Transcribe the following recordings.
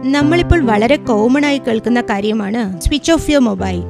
നമ്മളിപ്പോൾ വളരെ കോമൺ ആയി കേൾക്കുന്ന കാര്യമാണ് സ്വിച്ച് ഓഫ് യുവർ മൊബൈൽ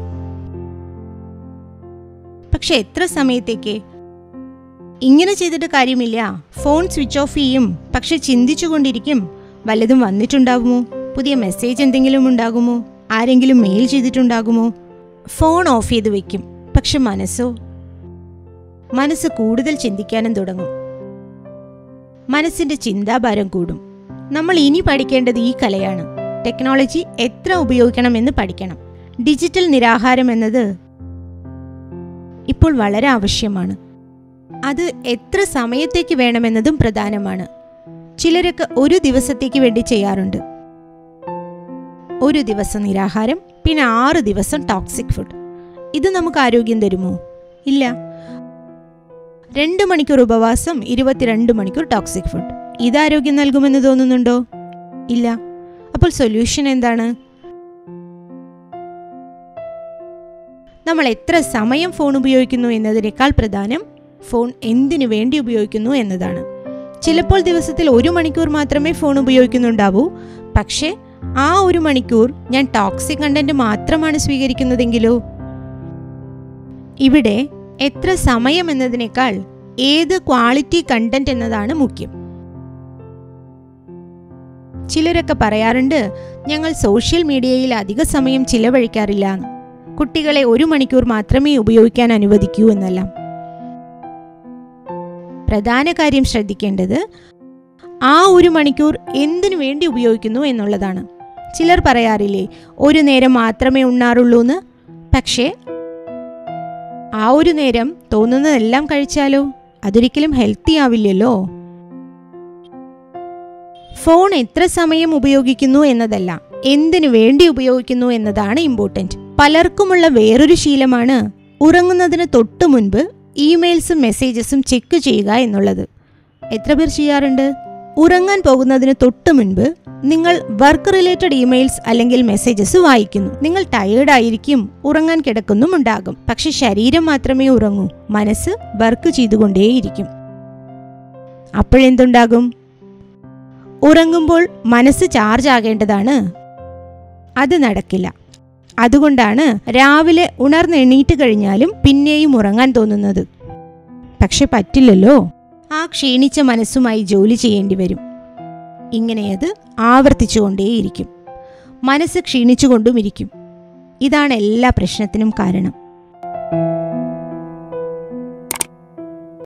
പക്ഷെ എത്ര സമയത്തേക്ക് ഇങ്ങനെ ചെയ്തിട്ട് കാര്യമില്ല ഫോൺ സ്വിച്ച് ഓഫ് ചെയ്യും പക്ഷെ ചിന്തിച്ചുകൊണ്ടിരിക്കും വല്ലതും വന്നിട്ടുണ്ടാകുമോ പുതിയ മെസ്സേജ് എന്തെങ്കിലും ഉണ്ടാകുമോ ആരെങ്കിലും മെയിൽ ചെയ്തിട്ടുണ്ടാകുമോ ഫോൺ ഓഫ് ചെയ്ത് വെക്കും പക്ഷെ മനസ്സോ മനസ്സ് കൂടുതൽ ചിന്തിക്കാനും തുടങ്ങും മനസ്സിന്റെ ചിന്താഭാരം കൂടും നമ്മൾ ഇനി പഠിക്കേണ്ടത് ഈ കലയാണ് ടെക്നോളജി എത്ര ഉപയോഗിക്കണമെന്ന് പഠിക്കണം ഡിജിറ്റൽ നിരാഹാരം എന്നത് ഇപ്പോൾ വളരെ ആവശ്യമാണ് അത് എത്ര സമയത്തേക്ക് വേണമെന്നതും പ്രധാനമാണ് ചിലരൊക്കെ ഒരു ദിവസത്തേക്ക് വേണ്ടി ചെയ്യാറുണ്ട് ഒരു ദിവസം നിരാഹാരം പിന്നെ ആറ് ദിവസം ടോക്സിക് ഫുഡ് ഇത് നമുക്ക് ആരോഗ്യം തരുമോ ഇല്ല രണ്ട് മണിക്കൂർ ഉപവാസം ഇരുപത്തിരണ്ട് മണിക്കൂർ ടോക്സിക് ഫുഡ് ഇത് ആരോഗ്യം നൽകുമെന്ന് തോന്നുന്നുണ്ടോ ഇല്ല അപ്പോൾ സൊല്യൂഷൻ എന്താണ് നമ്മൾ എത്ര സമയം ഫോൺ ഉപയോഗിക്കുന്നു എന്നതിനേക്കാൾ പ്രധാനം ഫോൺ എന്തിനു വേണ്ടി ഉപയോഗിക്കുന്നു എന്നതാണ് ചിലപ്പോൾ ദിവസത്തിൽ ഒരു മണിക്കൂർ മാത്രമേ ഫോൺ ഉപയോഗിക്കുന്നുണ്ടാവൂ പക്ഷേ ആ ഒരു മണിക്കൂർ ഞാൻ ടോക്സിക് കണ്ടന്റ് മാത്രമാണ് സ്വീകരിക്കുന്നതെങ്കിലോ ഇവിടെ എത്ര സമയം എന്നതിനേക്കാൾ ഏത് ക്വാളിറ്റി കണ്ടന്റ് എന്നതാണ് മുഖ്യം ചിലരൊക്കെ പറയാറുണ്ട് ഞങ്ങൾ സോഷ്യൽ മീഡിയയിൽ അധിക സമയം ചിലവഴിക്കാറില്ല എന്ന് കുട്ടികളെ ഒരു മണിക്കൂർ മാത്രമേ ഉപയോഗിക്കാൻ അനുവദിക്കൂ എന്നെല്ലാം പ്രധാന കാര്യം ശ്രദ്ധിക്കേണ്ടത് ആ ഒരു മണിക്കൂർ എന്തിനു വേണ്ടി ഉപയോഗിക്കുന്നു എന്നുള്ളതാണ് ചിലർ പറയാറില്ലേ ഒരു നേരം മാത്രമേ ഉണ്ണാറുള്ളൂ എന്ന് പക്ഷേ ആ ഒരു നേരം തോന്നുന്നതെല്ലാം കഴിച്ചാലോ അതൊരിക്കലും ഹെൽത്തി ആവില്ലല്ലോ ഫോൺ എത്ര സമയം ഉപയോഗിക്കുന്നു എന്നതല്ല എന്തിനു വേണ്ടി ഉപയോഗിക്കുന്നു എന്നതാണ് ഇമ്പോർട്ടന്റ് പലർക്കുമുള്ള വേറൊരു ശീലമാണ് ഉറങ്ങുന്നതിന് തൊട്ടു മുൻപ് ഇമെയിൽസും മെസ്സേജസും ചെക്ക് ചെയ്യുക എന്നുള്ളത് എത്ര പേർ ചെയ്യാറുണ്ട് ഉറങ്ങാൻ പോകുന്നതിന് തൊട്ടു മുൻപ് നിങ്ങൾ വർക്ക് റിലേറ്റഡ് ഇമെയിൽസ് അല്ലെങ്കിൽ മെസ്സേജസ് വായിക്കുന്നു നിങ്ങൾ ടയേർഡ് ആയിരിക്കും ഉറങ്ങാൻ കിടക്കുന്നുമുണ്ടാകും പക്ഷെ ശരീരം മാത്രമേ ഉറങ്ങൂ മനസ്സ് വർക്ക് ചെയ്തുകൊണ്ടേയിരിക്കും അപ്പോഴെന്തുണ്ടാകും ഉറങ്ങുമ്പോൾ മനസ്സ് ചാർജ് ആകേണ്ടതാണ് അത് നടക്കില്ല അതുകൊണ്ടാണ് രാവിലെ ഉണർന്നെണീറ്റ് കഴിഞ്ഞാലും പിന്നെയും ഉറങ്ങാൻ തോന്നുന്നത് പക്ഷെ പറ്റില്ലല്ലോ ആ ക്ഷീണിച്ച മനസ്സുമായി ജോലി ചെയ്യേണ്ടി വരും ഇങ്ങനെ അത് ആവർത്തിച്ചുകൊണ്ടേയിരിക്കും മനസ്സ് ക്ഷീണിച്ചുകൊണ്ടും ഇരിക്കും ഇതാണ് എല്ലാ പ്രശ്നത്തിനും കാരണം